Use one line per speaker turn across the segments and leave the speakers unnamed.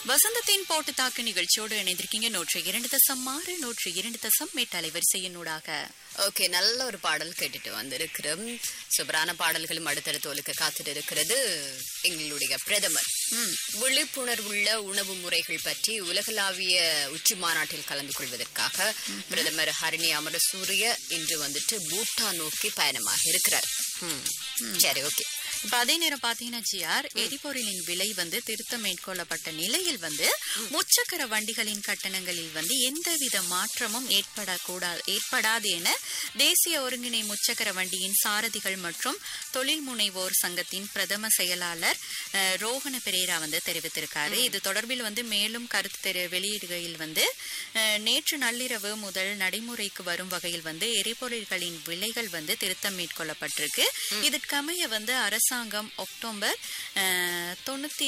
வசந்தத்தின் போட்டு தாக்கு நிகழ்ச்சியோடு இணைந்திருக்கீங்க நூற்றி இரண்டு தசம் ஆறு நூற்றி இரண்டு தசம் மேட்ட அலைவரிசையினூடாக
ஓகே நல்ல ஒரு பாடல் கேட்டுட்டு வந்திருக்கிறோம் சூப்பரான பாடல்களும் அடுத்தடுத்து ஒழுக்க காத்துட்டு இருக்கிறது எங்களுடைய பிரதமர் விழிப்புணர்வுள்ள உணவு முறைகள் பற்றி உலகளாவிய உச்சி மாநாட்டில் கலந்து கொள்வதற்காக பிரதமர் ஹரிணி அமரசூரிய இன்று வந்துட்டு பூட்டான் நோக்கி பயணமாக இருக்கிறார் ம். சரி ஓகே
இப்ப அதே நேரம் பாத்தீங்கன்னா ஜிஆர் எரிபொருளின் விலை வந்து திருத்தம் மேற்கொள்ளப்பட்ட நிலையில் வந்து முச்சக்கர வண்டிகளின் கட்டணங்களில் வந்து எந்தவித மாற்றமும் ஏற்படக்கூடாது ஏற்படாது என தேசிய ஒருங்கிணை முச்சக்கர வண்டியின் சாரதிகள் மற்றும் தொழில் முனைவோர் சங்கத்தின் பிரதம செயலாளர் அஹ், ரோஹன பெரேரா வந்து தெரிவித்திருக்காரு இது தொடர்பில் வந்து மேலும் கருத்து தெரி- வெளியிடுகையில் வந்து அஹ், நேற்று நள்ளிரவு முதல் நடைமுறைக்கு வரும் வகையில் வந்து எரிபொருள்களின் விலைகள் வந்து திருத்தம் மேற்கொள்ளப்பட்டிருக்கு இதற்கமைய வந்து அரசாங்கம் அக்டோபர் அஹ், தொண்ணூத்தி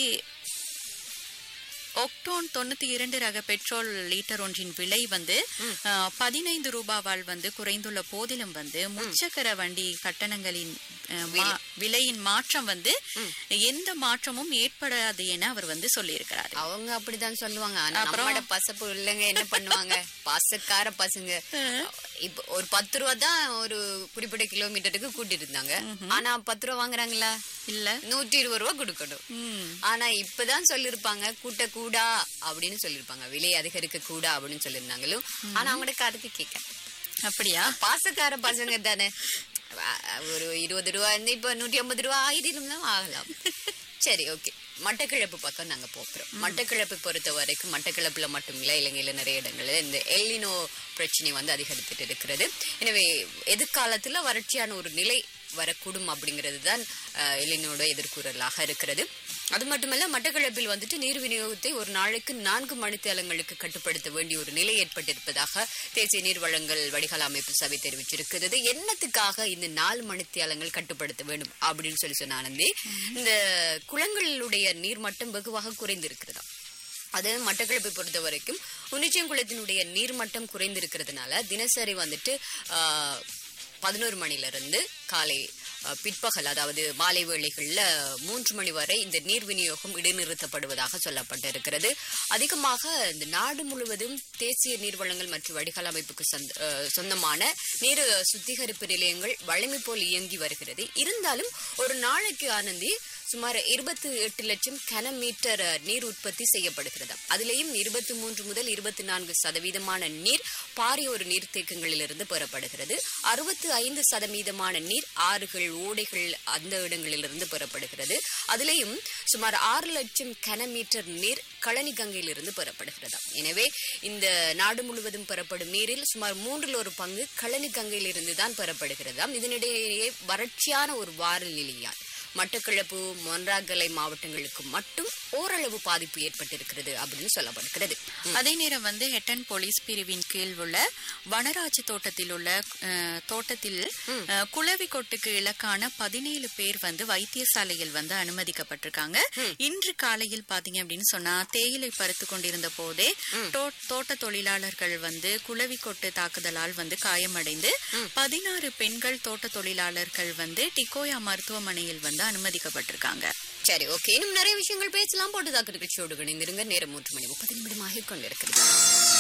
ஒக்டோன் தொண்ணூத்தி இரண்டு ரக பெட்ரோல் லீட்டர் ஒன்றின் விலை வந்து அஹ், பதினைந்து ரூபாவால் வந்து குறைந்துள்ள போதிலும் வந்து முச்சக்கர வண்டி கட்டணங்களின் அஹ், மா- விலையின் மாற்றம் வந்து எந்த மாற்றமும் ஏற்படாது என அவர் வந்து சொல்லியிருக்கிறார்
அவங்க அப்படிதான் சொல்லுவாங்க ஆனா நம்மட பசப்பு இல்லைங்க என்ன பண்ணுவாங்க பாசக்கார பசங்க இப்ப ஒரு பத்து ரூபா தான் ஒரு குறிப்பிட்ட கிலோமீட்டருக்கு கூட்டிட்டு இருந்தாங்க ஆனா பத்து ரூபா வாங்குறாங்களா
இல்ல
நூற்றி இருபது ரூபா கொடுக்கணும்
ம்.
ஆனா இப்பதான் சொல்லிருப்பாங்க கூட்ட கூடா அப்படின்னு சொல்லிருப்பாங்க விலை அதிகரிக்க கூடா அப்படின்னு சொல்லிருந்தாங்களும் ஆனா அவங்களோட கருத்து கேட்க
அப்படியா
பாசக்கார பசங்க தானே அ- ஒரு இருபது ரூபா இருந்து இப்ப நூற்றி ஐம்பது ரூபா ஆயிரம் தான் ஆகலாம் சரி ஓகே மட்டக்கிழப்பு பக்கம் நாங்க போகிறோம் மட்டக்கிழப்பு பொறுத்த வரைக்கும் மட்டக்கிழப்புல மட்டும் இல்ல இலங்கையில நிறைய இடங்கள்ல இந்த எல்லினோ பிரச்சனை வந்து அதிகரித்துட்டு இருக்கிறது எனவே எதிர்காலத்துல வறட்சியான ஒரு நிலை வரக்கூடும் அப்படிங்கிறது தான் எல்லினோட எதிர்கூறலாக இருக்கிறது அது மட்டுமல்ல மட்டக்களப்பில் வந்துட்டு நீர் விநியோகத்தை ஒரு நாளைக்கு நான்கு மணித்தேலங்களுக்கு கட்டுப்படுத்த வேண்டிய ஒரு நிலை ஏற்பட்டிருப்பதாக தேசிய நீர் வழங்கல் வடிகால் அமைப்பு சபை தெரிவிச்சிருக்கிறது என்னத்துக்காக இந்த நாலு மணித்தியாலங்கள் கட்டுப்படுத்த வேண்டும் அப்படின்னு சொல்லி சொன்ன ஆனந்தி இந்த குளங்களுடைய நீர்மட்டம் வெகுவாக குறைந்திருக்கிறதா அது மட்டக்களப்பை பொறுத்த வரைக்கும் உன்னிச்சயங்குளத்தினுடைய நீர்மட்டம் குறைந்திருக்கிறதுனால தினசரி வந்துட்டு ஆஹ், பதினோரு மணில இருந்து காலை அஹ், பிற்பகல் அதாவது மாலை வேளைகள்ல மூன்று மணி வரை இந்த நீர் விநியோகம் இடைநிறுத்தப்படுவதாக சொல்லப்பட்டிருக்கிறது அதிகமாக இந்த நாடு முழுவதும் தேசிய நீர் வழங்கல் மற்றும் வடிகால் அமைப்புக்கு சொந்த- அஹ், சொந்தமான நீர் சுத்திகரிப்பு நிலையங்கள் வழமை போல் இயங்கி வருகிறது இருந்தாலும் ஒரு நாளைக்கு ஆனந்தி சுமார் இருபத்தி எட்டு லட்சம் கன மீட்டர் அஹ், நீர் உற்பத்தி செய்யப்படுகிறது அதிலேயும் இருபத்தி மூன்று முதல் இருபத்தி நான்கு சதவீதமான நீர் பாரிய ஒரு நீர்த்தேக்கங்களிலிருந்து பெறப்படுகிறது அறுபத்தி ஐந்து சதவீதமான நீர் ஆறுகள் ஓடைகள் அந்த இடங்களிலிருந்து பெறப்படுகிறது அதிலேயும் சுமார் ஆறு லட்சம் கன மீட்டர் நீர் களனி கங்கையிலிருந்து பெறப்படுகிறது எனவே இந்த நாடு முழுவதும் பெறப்படும் நீரில் சுமார் மூன்றில் ஒரு பங்கு களனி கங்கையிலிருந்து தான் பெறப்படுகிறதாம் இதனிடையே வறட்சியான ஒரு வார நிலையால் மட்டக்களப்பு மொன்றாகலை மாவட்டங்களுக்கு மட்டும் ஓரளவு பாதிப்பு ஏற்பட்டிருக்கிறது அப்படின்னு சொல்லப்படுகிறது
அதே நேரம் வந்து ஹெட்டன் போலீஸ் பிரிவின் கீழ் உள்ள வனராஜ தோட்டத்தில் உள்ள அஹ், தோட்டத்தில் அஹ், குளவி கொட்டுக்கு இலக்கான பதினேழு பேர் வந்து வைத்தியசாலையில் வந்து அனுமதிக்கப்பட்டிருக்காங்க இன்று காலையில் பாத்தீங்க அப்படின்னு சொன்னா தேயிலை பறித்து கொண்டிருந்த போதே தோ- தோட்ட தொழிலாளர்கள் வந்து குளவி கொட்டு தாக்குதலால் வந்து காயமடைந்து பதினாறு பெண்கள் தோட்ட தொழிலாளர்கள் வந்து டிகோயா மருத்துவமனையில் வந்து அனுமதிக்கப்பட்டிருக்காங்க
சரி ஓகே இன்னும் நிறைய விஷயங்கள் பேசலாம் போட்டு தாக்கு நிகழ்ச்சியோடு இணைந்திருங்க நேரம் மூன்று மணி முப்பது நிமிடமாக கொண்டிருக்கிறது